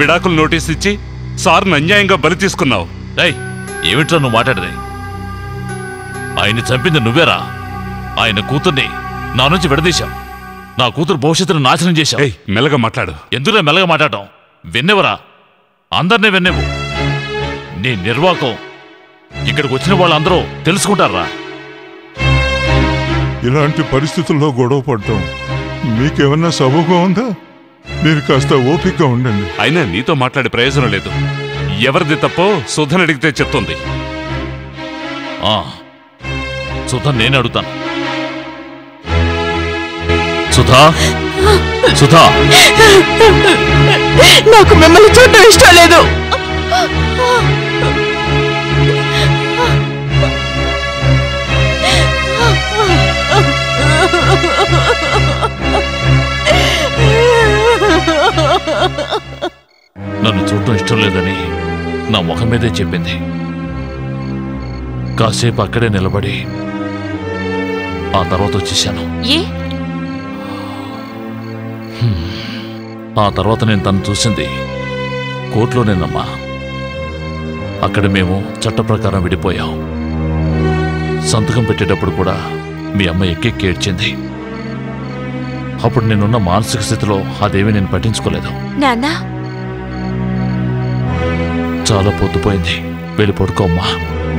విడాకులు నోటీస్ ఇచ్చి సార్ని అన్యాయంగా బలి తీసుకున్నావు ఏయ్ ఏమిట్రా నువ్వు మాట్లాడేది ఆయన్ని చంపింది నువ్వేరా ఆయన కూతుర్ని నా నుంచి విడదీశాం నా కూతురు భవిష్యత్తును నాశనం చేశావు ఏయ్ మెల్లగా మాట్లాడు ఎందుకురా మెల్లగా మాట్లాడటం విన్నెవరా అందరినీ విన్నేవు నీ నిర్వాకం ఇక్కడికి వచ్చిన వాళ్ళందరూ తెలుసుకుంటారా ఇలాంటి పరిస్థితుల్లో గొడవ పడటం మీకేమన్నా సబబుగా ఉందా మీరు కాస్త ఓపికగా ఉండండి అయినా నీతో మాట్లాడే ప్రయోజనం లేదు ఎవరిది తప్పో సుధన్ అడిగితే చెప్తుంది ఆ, సుధా నేను అడుగుతాను సుధా సుధా నాకు మిమ్మల్ని చూడటం ఇష్టం లేదు నన్ను చూడటం ఇష్టం లేదని నా ముఖం మీదే చెప్పింది కాసేపు అక్కడే నిలబడి ఆ తర్వాత వచ్చేసాను ఏ ఆ తర్వాత నేను తను చూసింది కోర్టులోనేనమ్మా అక్కడ మేము చట్ట ప్రకారం విడిపోయాం సంతకం పెట్టేటప్పుడు కూడా మీ అమ్మ ఎక్కెక్కి ఏడ్చింది అప్పుడు నేనున్న మానసిక స్థితిలో అదేమీ నేను పట్టించుకోలేదు నాన్న చాలా పొద్దుపోయింది వెళ్ళి పడుకో అమ్మా